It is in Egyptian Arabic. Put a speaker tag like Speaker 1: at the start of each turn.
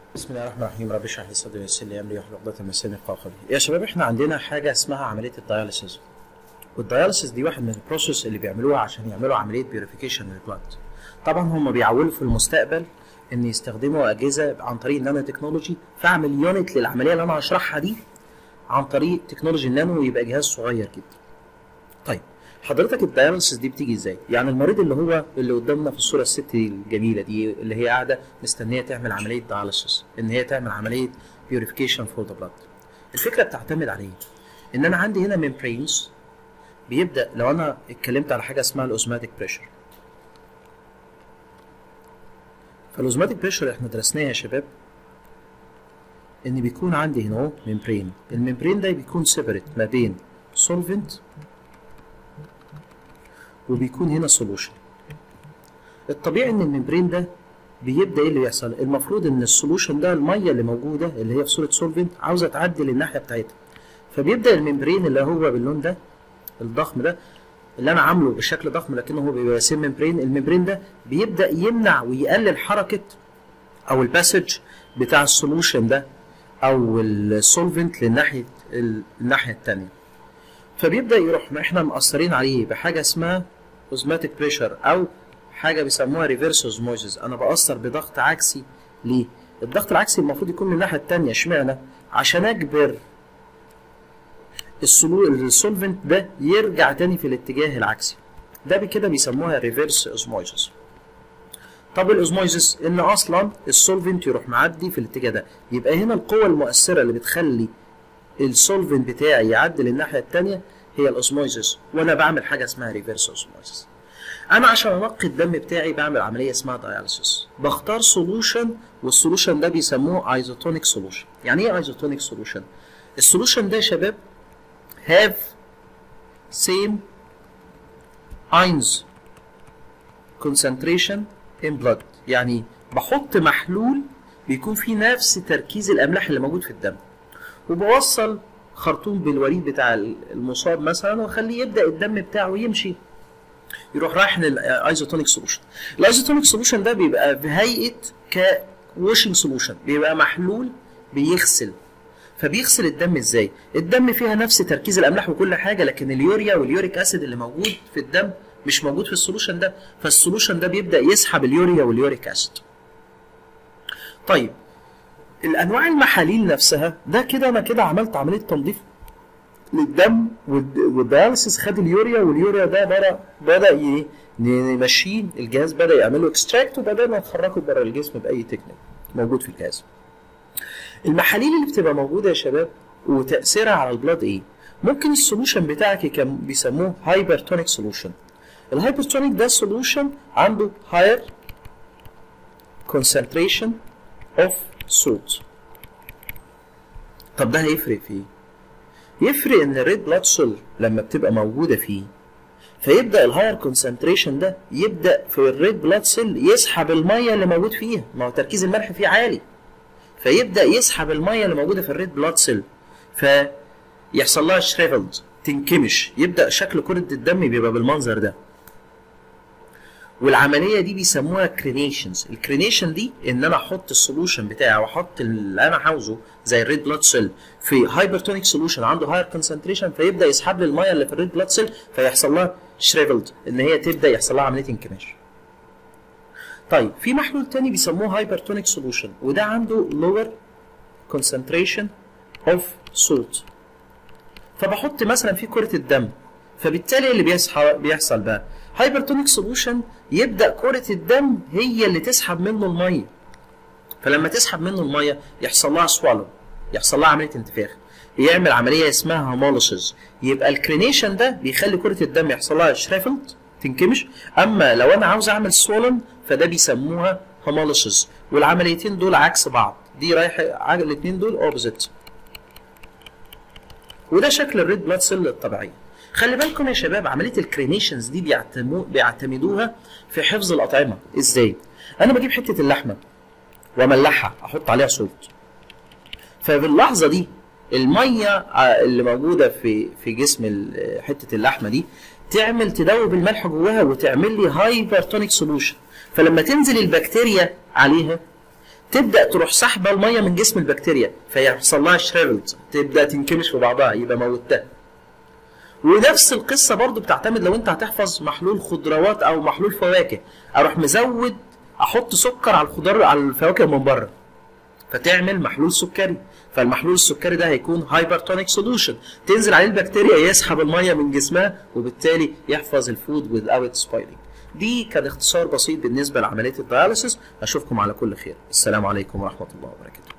Speaker 1: بسم الله الرحمن الرحيم رب اشرح لي صدري ويسر لي امري واحلل عقدة من لساني يفقهوا قولي. يا شباب احنا عندنا حاجة اسمها عملية الدياليسيس. والدياليسيس دي واحد من البروسيس اللي بيعملوها عشان يعملوا عملية بيوريفيكيشن للبلاد. طبعا هم بيعولوا في المستقبل ان يستخدموا اجهزة عن طريق النانو تكنولوجي فاعمل يونت للعملية اللي انا هشرحها دي عن طريق تكنولوجي النانو ويبقى جهاز صغير جدا. طيب حضرتك الدياليسيس دي بتيجي ازاي؟ يعني المريض اللي هو اللي قدامنا في الصوره الست الجميله دي اللي هي قاعده مستنيه تعمل عمليه دياليسيس ان هي تعمل عمليه بيوريفيكيشن فور ذا بلاد. الفكره بتعتمد على ايه؟ ان انا عندي هنا ميمبرينز بيبدا لو انا اتكلمت على حاجه اسمها الاوزماتيك بريشر. فالاوزماتيك بريشر احنا درسناها يا شباب ان بيكون عندي هنا اهو ميمبرين الممبرين ده بيكون سيبريت ما بين سولفنت وبيكون هنا سولوشن الطبيعي ان الممبرين ده بيبدا ايه اللي بيحصل المفروض ان السولوشن ده الميه اللي موجوده اللي هي في صوره سولفنت عاوزه تعدي للناحيه بتاعتها فبيبدا الممبرين اللي هو باللون ده الضخم ده اللي انا عامله بشكل ضخم لكنه هو بيبقى سيم ممبرين الممبرين ده بيبدا يمنع ويقلل حركه او الباسج بتاع السولوشن ده او السولفنت للناحيه الناحيه الثانيه فبيبدا يروح احنا مأثرين عليه بحاجه اسمها اوزماتيك بريشر او حاجه بيسموها ريفرس اوزموزيس انا باثر بضغط عكسي ليه الضغط العكسي المفروض يكون من الناحيه الثانيه اشمعنى عشان اجبر السولفنت ده يرجع تاني في الاتجاه العكسي ده بكده بيسموها ريفرس اوزموزيس طب الاوزموزيس ان اصلا السولفنت يروح معدي في الاتجاه ده يبقى هنا القوه المؤثره اللي بتخلي السولفنت بتاعي يعدي للناحيه الثانيه هي الاوزموزيس وانا بعمل حاجه اسمها ريفرس اوزموزيس انا عشان انقي الدم بتاعي بعمل عمليه اسمها داياليسيس بختار سولوشن والسولوشن ده بيسموه ايزوتونيك سولوشن يعني ايه ايزوتونيك سولوشن السولوشن ده يا شباب have same ions concentration in blood يعني بحط محلول بيكون فيه نفس تركيز الاملاح اللي موجود في الدم وبوصل خرطوم بالوريد بتاع المصاب مثلا واخليه يبدا الدم بتاعه يمشي يروح رايح للايزوتونيك سولوشن الايزوتونيك سولوشن ده بيبقى بهيئه كوشنج سولوشن بيبقى محلول بيغسل فبيغسل الدم ازاي الدم فيها نفس تركيز الاملاح وكل حاجه لكن اليوريا واليوريك اسيد اللي موجود في الدم مش موجود في السولوشن ده فالسولوشن ده بيبدا يسحب اليوريا واليوريك اسيد طيب الانواع المحاليل نفسها ده كده انا كده عملت عمليه تنظيف للدم والدياليسيس خد اليوريا واليوريا ده بدا بدا ايه نمشيه الجهاز بدا يعمل له اكستراكت وبدانا نخرجه بره الجسم باي تكنيك موجود في الجهاز المحاليل اللي بتبقى موجوده يا شباب وتاثيرها على البلاد ايه ممكن السولوشن بتاعك كان بيسموه هايبرتونيك سولوشن الهايبرتونيك ده سولوشن عنده هاير concentration of salt طب ده هيفرق في ايه؟ يفرق ان الريد بلاد سيل لما بتبقى موجوده فيه فيبدا الهاير كونسنتريشن ده يبدا في الريد بلاد سيل يسحب الميه اللي موجود فيها ما هو تركيز الملح فيه عالي فيبدا يسحب الميه اللي موجوده في الريد بلاد سيل فيحصل لها شريفلد تنكمش يبدا شكل كره الدم بيبقى بالمنظر ده والعمليه دي بيسموها كرينيشنز الكرينيشن دي ان انا احط السولوشن بتاعي واحط اللي انا عاوزه زي الريد بلاد سيل في هايبرتونيك سولوشن عنده هاير كونسنتريشن فيبدا يسحب لي الميه اللي في الريد بلاد سيل فيحصل لها شريفلد ان هي تبدا يحصل لها عمليه انكماش طيب في محلول تاني بيسموه هايبرتونيك سولوشن وده عنده لور كونسنتريشن اوف سولت فبحط مثلا في كره الدم فبالتالي اللي بيحصل بيحصل بقى هايبرتونيك سولوشن يبدا كره الدم هي اللي تسحب منه الميه فلما تسحب منه الميه يحصل لها سوالو يحصل لها عمليه انتفاخ يعمل عمليه اسمها هومولوسيس يبقى الكرينيشن ده بيخلي كره الدم يحصل لها شريفلد تنكمش اما لو انا عاوز اعمل سولن فده بيسموها هومولوسيس والعمليتين دول عكس بعض دي رايحه الاثنين دول اوبزيت وده شكل الريد بلاد سيل الطبيعيه خلي بالكم يا شباب عمليه الكرينيشنز دي بيعتمو بيعتمدوها في حفظ الاطعمه ازاي انا بجيب حته اللحمه واملحها احط عليها سولت ففي اللحظه دي الميه اللي موجوده في في جسم حته اللحمه دي تعمل تدوب الملح جواها وتعمل لي هايبرتونيك سولوشن فلما تنزل البكتيريا عليها تبدا تروح سحبه الميه من جسم البكتيريا فيحصل لها شريفلد تبدا تنكمش في بعضها يبقى موتها ونفس القصه برضو بتعتمد لو انت هتحفظ محلول خضروات او محلول فواكه اروح مزود احط سكر على الخضار على الفواكه من بره فتعمل محلول سكري فالمحلول السكري ده هيكون هايبرتونيك سوليوشن تنزل عليه البكتيريا يسحب الميه من جسمها وبالتالي يحفظ الفود without spoiling دي كان اختصار بسيط بالنسبه لعمليه الدياليسيس اشوفكم على كل خير السلام عليكم ورحمه الله وبركاته